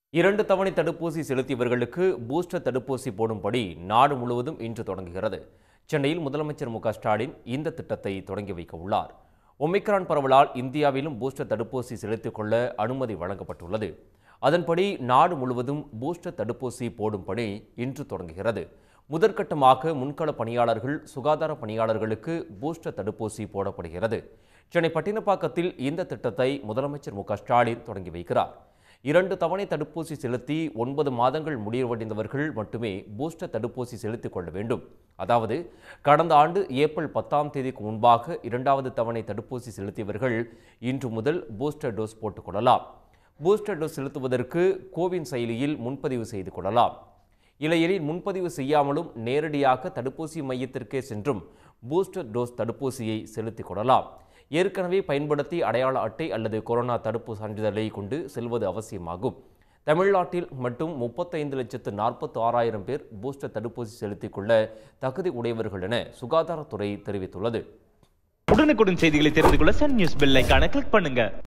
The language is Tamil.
இரண்டு தவணை தடுப்பூசி செலுத்தியவர்களுக்கு பூஸ்டர் தடுப்பூசி போடும்படி நாடு முழுவதும் இன்று தொடங்குகிறது சென்னையில் முதலமைச்சர் மு க ஸ்டாலின் இந்த திட்டத்தை தொடங்கி வைக்க உள்ளார் ஒமிக்ரான் பரவலால் இந்தியாவிலும் பூஸ்டர் தடுப்பூசி செலுத்திக் கொள்ள அனுமதி வழங்கப்பட்டுள்ளது அதன்படி நாடு முழுவதும் பூஸ்டர் தடுப்பூசி போடும் பணி இன்று தொடங்குகிறது முதற்கட்டமாக முன்கள பணியாளர்கள் சுகாதார பணியாளர்களுக்கு பூஸ்டர் தடுப்பூசி போடப்படுகிறது சென்னை பட்டினப்பாக்கத்தில் இந்த திட்டத்தை முதலமைச்சர் மு க ஸ்டாலின் தொடங்கி வைக்கிறார் இரண்டு தவணை தடுப்பூசி செலுத்தி ஒன்பது மாதங்கள் முடிவடைந்தவர்கள் மட்டுமே பூஸ்டர் தடுப்பூசி செலுத்திக் கொள்ள வேண்டும் அதாவது கடந்த ஆண்டு ஏப்ரல் பத்தாம் தேதிக்கு முன்பாக இரண்டாவது தவணை தடுப்பூசி செலுத்தியவர்கள் இன்று முதல் பூஸ்டர் டோஸ் போட்டுக் கொள்ளலாம் பூஸ்டர் டோஸ் செலுத்துவதற்கு கோவின் செயலியில் முன்பதிவு செய்து கொள்ளலாம் இல்லையெனில் முன்பதிவு செய்யாமலும் நேரடியாக தடுப்பூசி மையத்திற்கே சென்றும் பூஸ்டர் டோஸ் தடுப்பூசியை செலுத்திக் கொள்ளலாம் ஏற்கனவே பயன்படுத்தி அடையாள அட்டை அல்லது கொரோனா தடுப்பு சான்றிதழை கொண்டு செல்வது அவசியமாகும் தமிழ்நாட்டில் மட்டும் முப்பத்தைந்து லட்சத்து நாற்பத்தி ஆறாயிரம் பேர் பூஸ்டர் தடுப்பூசி செலுத்திக் கொள்ள தகுதி உடையவர்கள் என சுகாதாரத்துறை தெரிவித்துள்ளது உடனுக்குடன் செய்திகளை தெரிந்து கொள்ள சன் நியூஸ் பெல் ஐகானை கிளிக் பண்ணுங்க